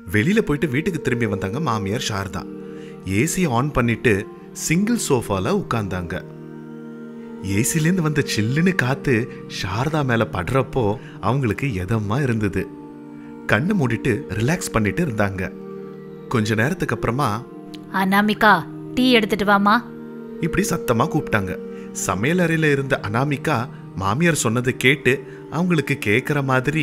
வெளியில போயிட்டு வீட்டுக்கு திரும்பி வந்தாங்க மாமியார் சாரதா ஏசி ஆன் பண்ணிட்டு சிங்கிள் சோஃபால உட்கார்ந்தாங்க ஏசிலேருந்து வந்த சில்லுன்னு காத்து சாரதா மேல படுறப்போ அவங்களுக்கு எதமா இருந்தது கண்ணு மூடிட்டு ரிலாக்ஸ் பண்ணிட்டு இருந்தாங்க கொஞ்ச நேரத்துக்கு அப்புறமா அனாமிகா டீ எடுத்துட்டு வாமா இப்படி சத்தமா கூப்பிட்டாங்க சமையல் அறையில இருந்த அனாமிகா மாமியார் சொன்னதை கேட்டு அவங்களுக்கு கேக்குற மாதிரி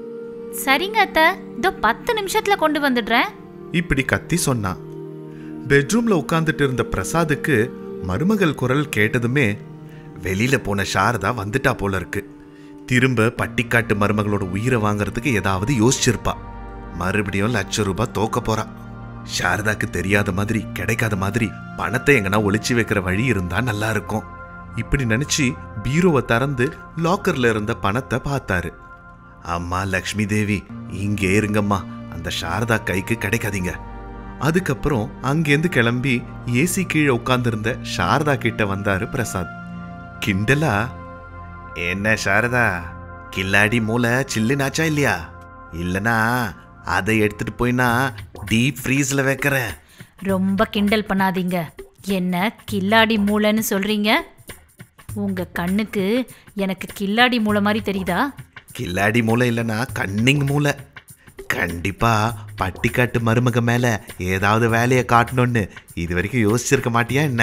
சரிங்க அத்தை இதோ பத்து நிமிஷத்துல கொண்டு வந்துடுறேன் இப்படி கத்தி சொன்னான் பெட்ரூம்ல உட்கார்ந்துட்டு இருந்த பிரசாத்துக்கு மருமகள் குரல் கேட்டதுமே வெளியில போன சாரதா வந்துட்டா போல இருக்கு திரும்ப பட்டிக்காட்டு மருமகளோட உயிரை வாங்குறதுக்கு ஏதாவது யோசிச்சிருப்பா மறுபடியும் லட்ச ரூபாய் தோக்க போறா சாரதாக்கு தெரியாத மாதிரி கிடைக்காத மாதிரி பணத்தை எங்கனா ஒளிச்சு வைக்கிற வழி இருந்தா நல்லா இருக்கும் இப்படி நினைச்சு பீரோவை திறந்து லாக்கர்ல இருந்த பணத்தை பார்த்தாரு அம்மா லக்ஷ்மி தேவி இங்கே இருங்கம்மா அந்த சாரதா கைக்கு கிடைக்காதீங்க அதுக்கப்புறம் அங்கேருந்து கிளம்பி ஏசி கீழே உட்கார்ந்திருந்த சாரதா கிட்ட வந்தாரு பிரசாத் கிண்டலா என்ன சாரதா கில்லாடி மூளை சில்லுனாச்சா இல்லையா இல்லனா அதை எடுத்துட்டு போயினா டீப் ஃப்ரீஸ்ல வைக்கிறேன் ரொம்ப கிண்டல் பண்ணாதீங்க என்ன கில்லாடி மூளைன்னு சொல்றீங்க உங்க கண்ணுக்கு எனக்கு கில்லாடி மூளை மாதிரி தெரியுதா கில்லாடி மூளை இல்லனா கன்னிங் மூளை கண்டிப்பா பட்டிக்காட்டு மருமக மேல ஏதாவது வேலையை காட்டணும்னு இது வரைக்கும் யோசிச்சிருக்க மாட்டியா என்ன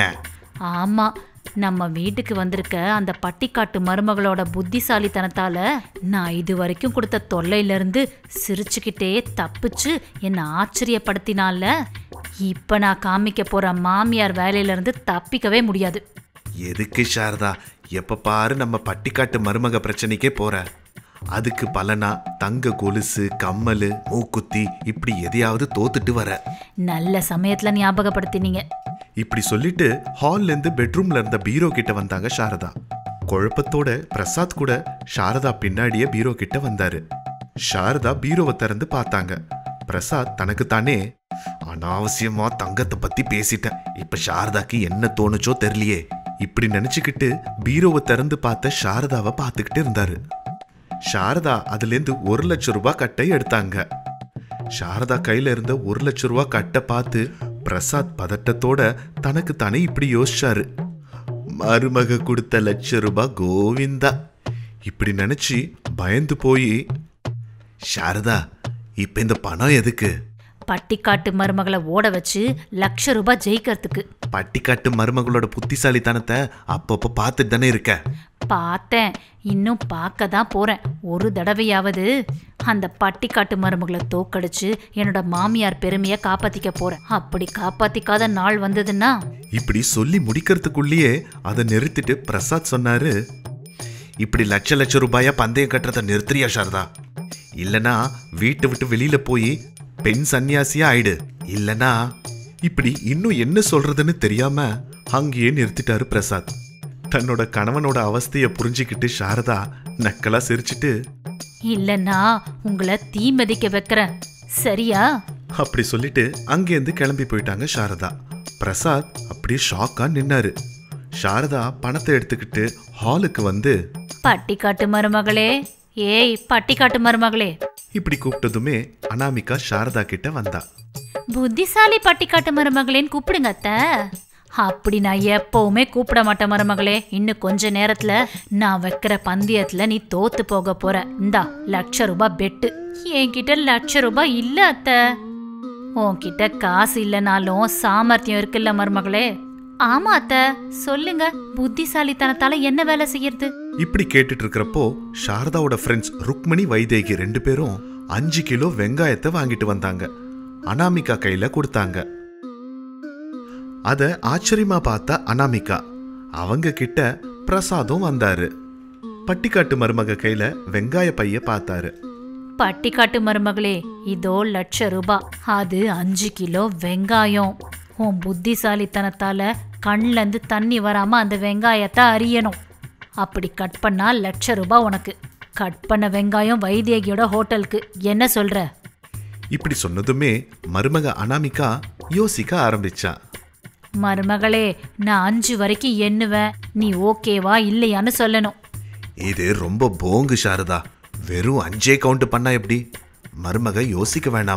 ஆமா நம்ம வீட்டுக்கு வந்திருக்க அந்த பட்டிக்காட்டு மருமகளோட புத்திசாலித்தனத்தால நான் இது வரைக்கும் கொடுத்த தொல்லையில இருந்து சிரிச்சுக்கிட்டே தப்பிச்சு என்னை ஆச்சரியப்படுத்தினால இப்ப நான் காமிக்க போற மாமியார் வேலையில இருந்து தப்பிக்கவே முடியாது எதுக்கு சாரதா எப்ப பாரு நம்ம பட்டிக்காட்டு மருமக பிரச்சனைக்கே போற அதுக்கு பலனா தங்க கொலுசு கம்மல் மூக்குத்தி இப்படி எதையாவது தோத்துட்டு வர நல்ல சமயத்துல ஞாபகப்படுத்தினீங்க இப்படி சொல்லிட்டு ஹால்ல இருந்து பெட்ரூம்ல இருந்த பீரோ கிட்ட வந்தாங்க சாரதா குழப்பத்தோட பிரசாத் கூட சாரதா பின்னாடியே பீரோ கிட்ட வந்தாரு சாரதா பீரோவை திறந்து பார்த்தாங்க பிரசாத் தனக்கு தானே அனாவசியமா தங்கத்தை பத்தி பேசிட்டேன் இப்ப சாரதாக்கு என்ன தோணுச்சோ தெரியலையே இப்படி நினைச்சுக்கிட்டு பீரோவை திறந்து பார்த்த சாரதாவை பார்த்துக்கிட்டு இருந்தாரு சாரதா அதுலேருந்து ஒரு லட்சம் ரூபாய் கட்டை எடுத்தாங்க சாரதா கையில இருந்த ஒரு லட்சம் ரூபாய் கட்டை பார்த்து பிரசாத் பதட்டத்தோட தனக்கு தானே இப்படி யோசிச்சாரு மருமக கொடுத்த லட்ச ரூபாய் கோவிந்தா இப்படி நினைச்சு பயந்து போய் சாரதா இப்ப இந்த பணம் எதுக்கு பட்டிக்காட்டு மருமகளை ஓட வச்சு லட்ச ரூபாய் ஜெயிக்கிறதுக்கு பட்டிக்காட்டு மருமகளோட புத்திசாலித்தனத்தை அப்பப்போ பார்த்துட்டு தானே இருக்க பார்த்தேன் இன்னும் பார்க்க தான் போறேன் ஒரு தடவையாவது அந்த பட்டிக்காட்டு மருமகளை தோக்கடிச்சு என்னோட மாமியார் பெருமையை காப்பாத்திக்க போறேன் அப்படி காப்பாத்திக்காத நாள் வந்ததுன்னா இப்படி சொல்லி முடிக்கிறதுக்குள்ளேயே அதை நிறுத்திட்டு பிரசாத் சொன்னாரு இப்படி லட்ச லட்ச ரூபாயா பந்தயம் கட்டுறத நிறுத்துறியா சாரதா இல்லனா வீட்டை விட்டு வெளியில போய் பெண் சன்னியாசியா ஆயிடு இல்லனா இப்படி இன்னும் என்ன சொல்றதுன்னு தெரியாம அங்கேயே நிறுத்திட்டாரு பிரசாத் தன்னோட கணவனோட அவஸ்தைய புரிஞ்சுக்கிட்டு சாரதா நக்கலா சிரிச்சிட்டு இல்லைன்னா உங்களை தீ மிதிக்க வைக்கிறேன் சரியா அப்படி சொல்லிட்டு அங்கேருந்து கிளம்பி போயிட்டாங்க சாரதா பிரசாத் அப்படியே ஷாக்கா நின்னாரு சாரதா பணத்தை எடுத்துக்கிட்டு ஹாலுக்கு வந்து பட்டிக்காட்டு மருமகளே ஏய் பட்டிக்காட்டு மருமகளே இப்படி கூப்பிட்டதுமே அனாமிகா சாரதா கிட்ட வந்தா புத்திசாலி பட்டிக்காட்டு மருமகளேன்னு கூப்பிடுங்க அத்தை அப்படி நான் எப்பவுமே கூப்பிட மாட்டேன் மருமகளே இன்னும் கொஞ்ச நேரத்துல நான் வைக்கிற பந்தயத்துல நீ தோத்து போக போற இந்தா லட்ச ரூபாய் பெட்டு என்கிட்ட லட்ச ரூபாய் இல்ல அத்தை உன்கிட்ட காசு இல்லைனாலும் சாமர்த்தியம் இருக்குல்ல மருமகளே ஆமா அத்தை சொல்லுங்க புத்திசாலித்தனத்தால என்ன வேலை செய்யறது இப்படி கேட்டுட்டு இருக்கிறப்போ சாரதாவோட ஃப்ரெண்ட்ஸ் ருக்மணி வைதேகி ரெண்டு பேரும் அஞ்சு கிலோ வெங்காயத்தை வாங்கிட்டு வந்தாங்க அனாமிகா கையில கொடுத்தாங்க அத ஆச்சரியமா பார்த்த அனாமிகா அவங்க கிட்ட பிரசாதும் வந்தாரு பட்டிக்காட்டு மருமக கையில வெங்காய பைய பார்த்தாரு பட்டிக்காட்டு மருமகளே இதோ லட்ச ரூபாய் அது அஞ்சு கிலோ வெங்காயம் உன் புத்திசாலித்தனத்தால கண்ல இருந்து தண்ணி வராம அந்த வெங்காயத்தை அறியணும் அப்படி கட் பண்ணா லட்ச ரூபாய் உனக்கு கட் பண்ண வெங்காயம் வைத்தியகியோட ஹோட்டலுக்கு என்ன சொல்ற இப்படி சொன்னதுமே மருமக அனாமிகா யோசிக்க ஆரம்பிச்சா மருமகளே நான் அஞ்சு வரைக்கும் எண்ணுவேன் நீ ஓகேவா இல்லையான்னு சொல்லணும் இது ரொம்ப போங்கு சாரதா வெறும் அஞ்சே கவுண்ட் பண்ணா எப்படி மருமக யோசிக்க வேணாமா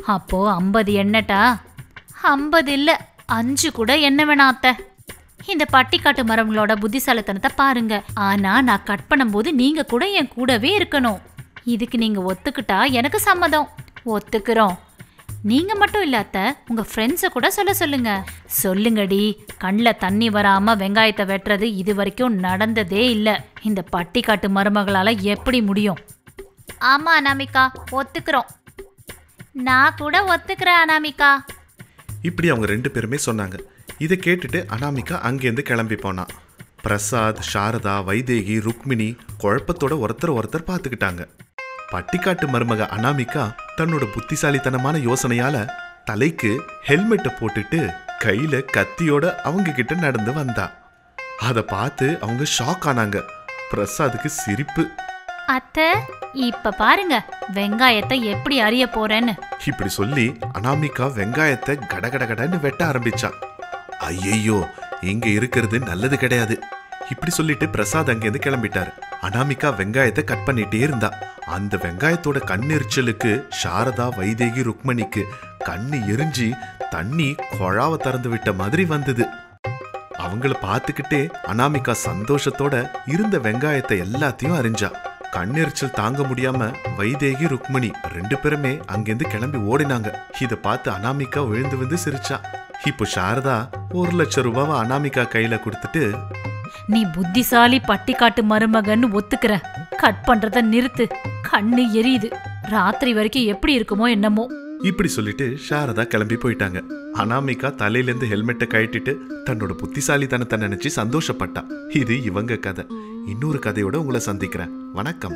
அப்போ ஐம்பது எண்ணட்டா ஐம்பது இல்ல அஞ்சு கூட என்ன வேணாம் அத்தை இந்த பட்டிக்காட்டு மரங்களோட புத்திசாலித்தனத்தை பாருங்க ஆனா நான் கட் பண்ணும்போது நீங்க கூட என் கூடவே இருக்கணும் இதுக்கு நீங்க ஒத்துக்கிட்டா எனக்கு சம்மதம் ஒத்துக்கிறோம் நீங்க மட்டும் இல்ல அத்தை உங்க ஃப்ரெண்ட்ஸை கூட சொல்ல சொல்லுங்க சொல்லுங்கடி கண்ணில் தண்ணி வராம வெங்காயத்தை வெட்டுறது இது வரைக்கும் நடந்ததே இல்ல இந்த பட்டிக்காட்டு மருமகளால எப்படி முடியும் ஆமா அனாமிகா ஒத்துக்கிறோம் நான் கூட ஒத்துக்கிறேன் அனாமிகா இப்படி அவங்க ரெண்டு பேருமே சொன்னாங்க இதை கேட்டுட்டு அனாமிகா அங்கேருந்து கிளம்பி போனான் பிரசாத் சாரதா வைதேகி ருக்மிணி குழப்பத்தோட ஒருத்தர் ஒருத்தர் பார்த்துக்கிட்டாங்க பட்டிக்காட்டு மருமக அனாமிகா தன்னோட புத்திசாலித்தனமான யோசனையால தலைக்கு ஹெல்மெட்டை போட்டுட்டு கையில கத்தியோட அவங்க கிட்ட நடந்து வந்தா அதை பார்த்து அவங்க ஷாக் ஆனாங்க பிரசாத்துக்கு சிரிப்பு அத்தை இப்ப பாருங்க வெங்காயத்தை எப்படி அறிய போறேன்னு இப்படி சொல்லி அனாமிகா வெங்காயத்தை கடகடகடன்னு வெட்ட ஆரம்பிச்சா ஐயையோ இங்க இருக்கிறது நல்லது கிடையாது இப்படி சொல்லிட்டு பிரசாத் அங்கேருந்து கிளம்பிட்டாரு அனாமிகா வெங்காயத்தை கட் பண்ணிட்டே இருந்தா அந்த வெங்காயத்தோட கண்ணெரிச்சலுக்கு சாரதா வைதேகி ருக்மணிக்கு கண்ணு எரிஞ்சு தண்ணி குழாவ திறந்து விட்ட மாதிரி வந்தது அவங்கள பார்த்துக்கிட்டே அனாமிகா சந்தோஷத்தோட இருந்த வெங்காயத்தை எல்லாத்தையும் அறிஞ்சா கண்ணெரிச்சல் தாங்க முடியாம வைதேகி ருக்மணி ரெண்டு பேருமே அங்கிருந்து கிளம்பி ஓடினாங்க இத பார்த்து அனாமிகா விழுந்து விழுந்து சிரிச்சா இப்போ சாரதா ஒரு லட்சம் ரூபாவை அனாமிகா கையில கொடுத்துட்டு நீ புத்திசாலி பட்டிக்காட்டு மருமகன்னு ஒத்துக்கிற கட் பண்றத நிறுத்து கண்ணு எரியுது ராத்திரி வரைக்கும் எப்படி இருக்குமோ என்னமோ இப்படி சொல்லிட்டு சாரதா கிளம்பி போயிட்டாங்க அனாமிகா தலையிலேருந்து ஹெல்மெட்டை கழட்டிட்டு தன்னோட புத்திசாலித்தனத்தை நினைச்சு சந்தோஷப்பட்டா இது இவங்க கதை இன்னொரு கதையோட உங்களை சந்திக்கிறேன் வணக்கம்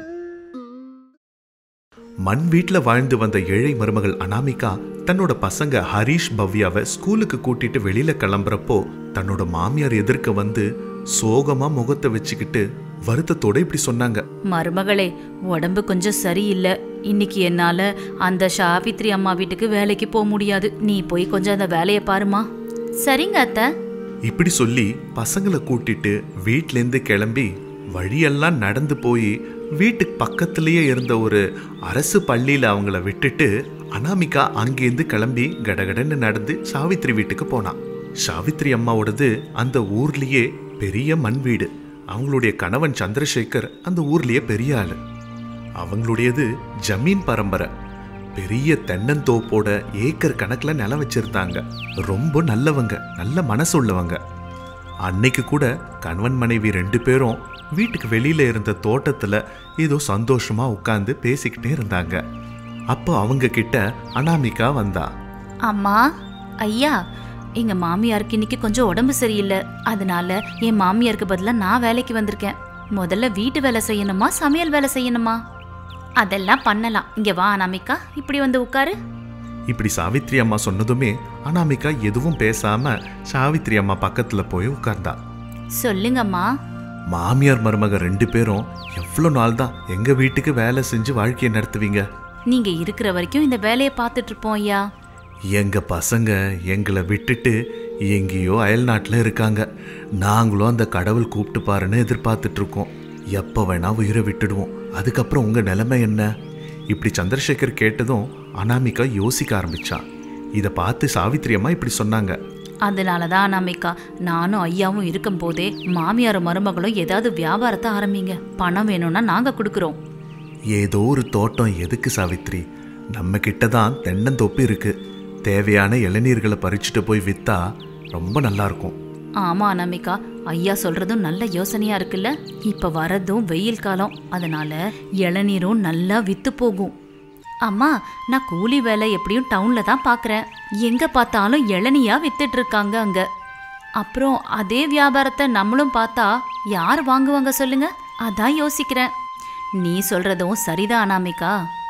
மண் வீட்ல வாழ்ந்து வந்த ஏழை மருமகள் அனாமிகா தன்னோட பசங்க ஹரிஷ் பவ்யாவை ஸ்கூலுக்கு கூட்டிட்டு வெளியில கிளம்புறப்போ தன்னோட மாமியார் எதிர்க்க வந்து சோகமா முகத்தை வச்சுக்கிட்டு வருத்தத்தோட இப்படி சொன்னாங்க மருமகளே உடம்பு கொஞ்சம் சரியில்லை இன்னைக்கு என்னால அந்த சாவித்ரி அம்மா வீட்டுக்கு வேலைக்கு போக முடியாது நீ போய் கொஞ்சம் அந்த வேலையை பாருமா சரிங்க அத்தை இப்படி சொல்லி பசங்களை கூட்டிட்டு வீட்லேருந்து கிளம்பி வழியெல்லாம் நடந்து போய் வீட்டுக்கு பக்கத்துலேயே இருந்த ஒரு அரசு பள்ளியில் அவங்கள விட்டுட்டு அனாமிகா அங்கேருந்து கிளம்பி கடகடன்னு நடந்து சாவித்ரி வீட்டுக்கு போனான் சாவித்ரி அம்மாவோடது அந்த ஊர்லேயே பெரிய மண் வீடு அவங்களுடைய கணவன் சந்திரசேகர் அந்த ஊர்லேயே பெரிய ஆளு அவங்களுடையது ஜமீன் பரம்பரை பெரிய தென்னந்தோப்போட ஏக்கர் கணக்கில் நிலம் வச்சிருந்தாங்க ரொம்ப நல்லவங்க நல்ல மனசு உள்ளவங்க அன்னைக்கு கூட கணவன் மனைவி ரெண்டு பேரும் வீட்டுக்கு வெளியில இருந்த தோட்டத்துல ஏதோ சந்தோஷமா உட்கார்ந்து பேசிக்கிட்டே இருந்தாங்க அப்போ அவங்க கிட்ட அனாமிகா வந்தா அம்மா ஐயா எங்க மாமியாருக்கு இன்னைக்கு கொஞ்சம் உடம்பு சரியில்லை அதனால என் மாமியாருக்கு பதிலாக நான் வேலைக்கு வந்திருக்கேன் முதல்ல வீட்டு வேலை செய்யணுமா சமையல் வேலை செய்யணுமா அதெல்லாம் பண்ணலாம் இங்க வா அனாமிகா இப்படி வந்து உட்காரு இப்படி சாவித்ரி அம்மா சொன்னதுமே அனாமிகா எதுவும் பேசாம சாவித்ரி அம்மா பக்கத்துல போய் உட்கார்ந்தா சொல்லுங்கம்மா மாமியார் மருமக ரெண்டு பேரும் எவ்வளோ நாள் தான் எங்க வீட்டுக்கு வேலை செஞ்சு வாழ்க்கையை நடத்துவீங்க நீங்க இருக்கிற வரைக்கும் இந்த வேலையை பார்த்துட்டு இருப்போம் ஐயா எங்க பசங்க எங்களை விட்டுட்டு எங்கேயோ அயல்நாட்டில் இருக்காங்க நாங்களும் அந்த கடவுள் கூப்பிட்டு பாருன்னு எதிர்பார்த்துட்டு இருக்கோம் எப்போ வேணா உயிரை விட்டுடுவோம் அதுக்கப்புறம் உங்க நிலைமை என்ன இப்படி சந்திரசேகர் கேட்டதும் அனாமிகா யோசிக்க ஆரம்பிச்சா இதை பார்த்து சாவித்ரி அம்மா இப்படி சொன்னாங்க அதனால தான் அனாமிகா நானும் ஐயாவும் இருக்கும் போதே மாமியாரும் மருமகளும் ஏதாவது வியாபாரத்தை ஆரம்பிங்க பணம் வேணும்னா நாங்க கொடுக்குறோம் ஏதோ ஒரு தோட்டம் எதுக்கு சாவித்ரி நம்ம கிட்ட தான் தென்னந்தோப்பு இருக்கு தேவையான இளநீர்களை பறிச்சுட்டு போய் வித்தா ரொம்ப நல்லா இருக்கும் ஆமா அனாமிகா ஐயா சொல்றதும் நல்ல யோசனையா இருக்குல்ல இப்ப வரதும் வெயில் காலம் அதனால இளநீரும் நல்லா வித்து போகும் அம்மா நான் கூலி வேலை எப்படியும் டவுன்ல தான் பார்க்கறேன் எங்க பார்த்தாலும் இளநியா வித்துட்டு இருக்காங்க அங்க அப்புறம் அதே வியாபாரத்தை நம்மளும் பார்த்தா யார் வாங்குவாங்க சொல்லுங்க அதான் யோசிக்கிறேன் நீ சொல்றதும் சரிதான் அனாமிகா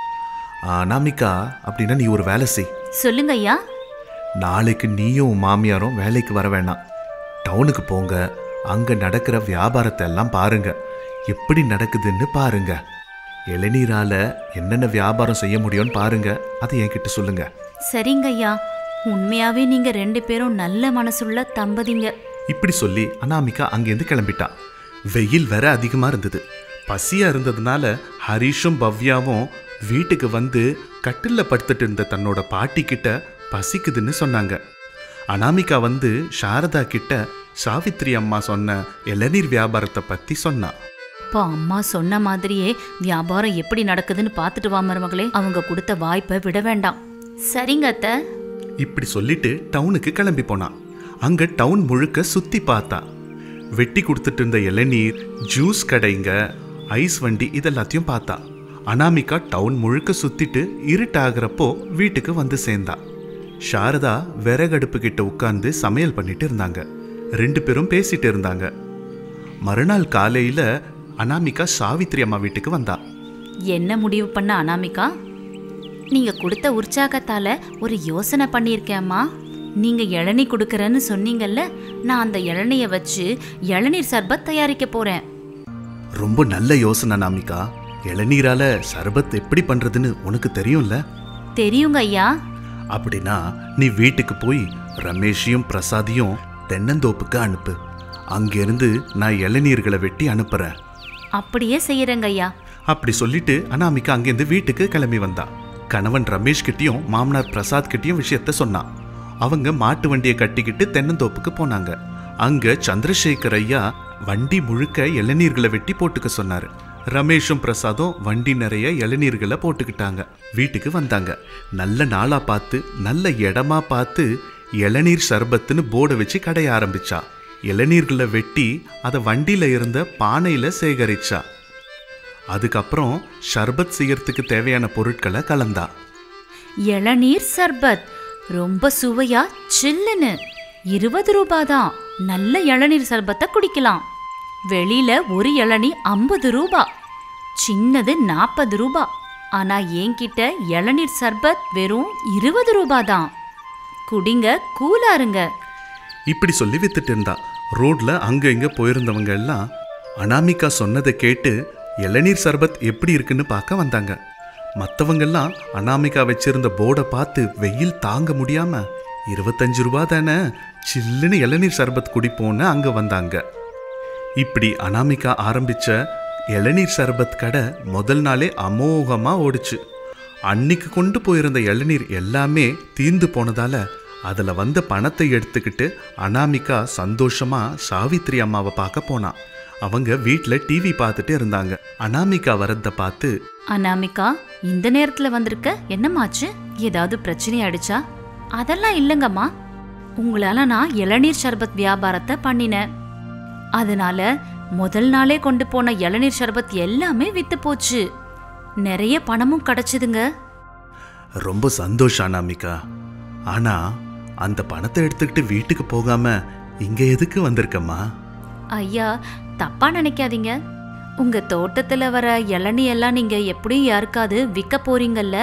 அனாமிகா அப்படின்னா நீ ஒரு வேலை செய் சொல்லுங்க ஐயா நாளைக்கு நீயும் உன் மாமியாரும் வேலைக்கு வர வேணாம் டவுனுக்கு போங்க அங்க நடக்கிற வியாபாரத்தை எல்லாம் பாருங்க எப்படி நடக்குதுன்னு பாருங்க இளநீரால என்னென்ன வியாபாரம் செய்ய முடியும்னு பாருங்க அதை என்கிட்ட சொல்லுங்க சரிங்க ஐயா உண்மையாவே நீங்க ரெண்டு பேரும் நல்ல மனசுள்ள தம்பதிங்க இப்படி சொல்லி அனாமிகா அங்கேருந்து கிளம்பிட்டா வெயில் வேற அதிகமா இருந்தது பசியா இருந்ததுனால ஹரிஷும் பவ்யாவும் வீட்டுக்கு வந்து கட்டில்ல படுத்துட்டு இருந்த தன்னோட பாட்டி கிட்ட பசிக்குதுன்னு சொன்னாங்க அனாமிகா வந்து சாரதா கிட்ட சாவித்ரி அம்மா சொன்ன இளநீர் வியாபாரத்தை பத்தி சொன்னா இப்போ அம்மா சொன்ன மாதிரியே வியாபாரம் எப்படி நடக்குதுன்னு பார்த்துட்டு வா மருமகளே அவங்க கொடுத்த வாய்ப்பை விட வேண்டாம் சரிங்க அத்தை இப்படி சொல்லிட்டு டவுனுக்கு கிளம்பி போனான் அங்க டவுன் முழுக்க சுத்தி பார்த்தா வெட்டி கொடுத்துட்டு இருந்த இளநீர் ஜூஸ் கடைங்க ஐஸ் வண்டி இதெல்லாத்தையும் பார்த்தா அனாமிகா டவுன் முழுக்க சுத்திட்டு இருட்டாகிறப்போ வீட்டுக்கு வந்து சேர்ந்தா சாரதா விறகடுப்பு கிட்ட உட்கார்ந்து சமையல் பண்ணிட்டு இருந்தாங்க ரெண்டு பேரும் பேசிட்டு இருந்தாங்க மறுநாள் காலையில அனாமிகா சாவித்ரி அம்மா வீட்டுக்கு வந்தா என்ன முடிவு பண்ண அனாமிகா நீங்க கொடுத்த உற்சாகத்தால ஒரு யோசனை பண்ணியிருக்கேம்மா நீங்க இளநீ கொடுக்கறேன்னு சொன்னீங்கல்ல நான் அந்த இளநிய வச்சு இளநீர் சர்பத் தயாரிக்க போறேன் ரொம்ப நல்ல யோசனை நாமிகா இளநீரால சர்பத் எப்படி பண்றதுன்னு உனக்கு தெரியும்ல தெரியுங்க ஐயா அப்படின்னா நீ வீட்டுக்கு போய் ரமேஷையும் பிரசாதையும் தென்னந்தோப்புக்கு அனுப்பு அங்கிருந்து நான் இளநீர்களை வெட்டி அனுப்புறேன் அப்படியே செய்யறேங்க ஐயா அப்படி சொல்லிட்டு அனாமிகா அங்கேருந்து வீட்டுக்கு கிளம்பி வந்தா கணவன் ரமேஷ் கிட்டயும் மாமனார் பிரசாத் கிட்டயும் விஷயத்த சொன்னான் அவங்க மாட்டு வண்டியை கட்டிக்கிட்டு தென்னந்தோப்புக்கு போனாங்க அங்க சந்திரசேகர் ஐயா வண்டி முழுக்க இளநீர்களை வெட்டி போட்டுக்க சொன்னாரு ரமேஷும் பிரசாதும் வண்டி நிறைய இளநீர்களை போட்டுக்கிட்டாங்க வீட்டுக்கு வந்தாங்க நல்ல நாளா பார்த்து நல்ல இடமா பார்த்து இளநீர் சர்பத்துன்னு போர்டை வச்சு கடைய ஆரம்பிச்சா இளநீர்களை வெட்டி அதை வண்டியில இருந்த பானையில சேகரிச்சா அதுக்கப்புறம் ஷர்பத் செய்யறதுக்கு தேவையான பொருட்களை கலந்தா இளநீர் சர்பத் ரொம்ப சுவையா சில்லுன்னு இருபது ரூபாய் தான் நல்ல இளநீர் சர்பத்தை குடிக்கலாம் வெளியில ஒரு இளநீ ஐம்பது ரூபா சின்னது நாற்பது ரூபா ஆனா என்கிட்ட இளநீர் சர்பத் வெறும் இருபது ரூபா தான் குடிங்க கூலாருங்க இப்படி சொல்லி வித்துட்டு இருந்தா ரோட்ல அங்க இங்க போயிருந்தவங்க எல்லாம் அனாமிகா சொன்னதை கேட்டு இளநீர் சர்பத் எப்படி இருக்குன்னு பார்க்க வந்தாங்க மற்றவங்கெல்லாம் அனாமிகா வச்சிருந்த போர்டை பார்த்து வெயில் தாங்க முடியாம இருபத்தஞ்சு ரூபா தானே சில்லுன்னு இளநீர் சர்பத் குடிப்போன்னு அங்க வந்தாங்க இப்படி அனாமிகா ஆரம்பிச்ச இளநீர் சர்பத் கடை முதல் நாளே அமோகமா ஓடுச்சு அன்னைக்கு கொண்டு போயிருந்த இளநீர் எல்லாமே தீர்ந்து போனதால அதுல வந்த பணத்தை எடுத்துக்கிட்டு அனாமிகா சந்தோஷமா சாவித்ரி அம்மாவை பார்க்க போனா அவங்க வீட்ல டிவி பார்த்துட்டு இருந்தாங்க அனாமிகா வரத பார்த்து அனாமிகா இந்த நேரத்துல வந்திருக்க என்னமாச்சு ஏதாவது பிரச்சனை ஆயிடுச்சா அதெல்லாம் இல்லைங்கம்மா உங்களால நான் இளநீர் சர்பத் வியாபாரத்தை பண்ணினேன் அதனால முதல் நாளே கொண்டு போன இளநீர் சர்பத் எல்லாமே வித்து போச்சு நிறைய பணமும் கிடைச்சதுங்க ரொம்ப சந்தோஷம் அனாமிகா ஆனா அந்த பணத்தை எடுத்துக்கிட்டு வீட்டுக்கு போகாம இங்க எதுக்கு வந்திருக்கம்மா ஐயா தப்பா நினைக்காதீங்க உங்க தோட்டத்துல வர இளநீ எல்லாம் நீங்க எப்படியும் யாருக்காவது விற்க போறீங்கல்ல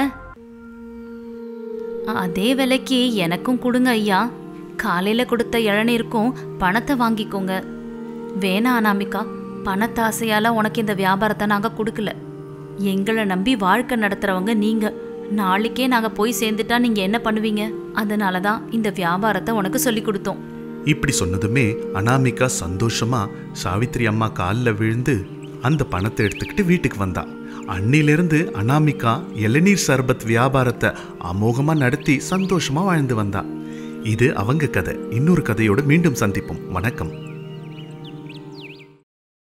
அதே விலைக்கு எனக்கும் கொடுங்க ஐயா காலையில கொடுத்த இளநீருக்கும் பணத்தை வாங்கிக்கோங்க வேணாம் அனாமிகா பணத்தாசையால உனக்கு இந்த வியாபாரத்தை நாங்க கொடுக்கல எங்களை நம்பி வாழ்க்கை நடத்துறவங்க நீங்க நாளைக்கே நாங்க போய் சேர்ந்துட்டா நீங்க என்ன பண்ணுவீங்க அதனால தான் இந்த வியாபாரத்தை உனக்கு சொல்லி கொடுத்தோம் இப்படி சொன்னதுமே அனாமிகா சந்தோஷமா சாவித்ரி அம்மா காலில் விழுந்து அந்த பணத்தை எடுத்துக்கிட்டு வீட்டுக்கு வந்தா அன்னிலிருந்து அனாமிகா இளநீர் சர்பத் வியாபாரத்தை அமோகமா நடத்தி சந்தோஷமா வாழ்ந்து வந்தா இது அவங்க கதை இன்னொரு கதையோடு மீண்டும் சந்திப்போம் வணக்கம்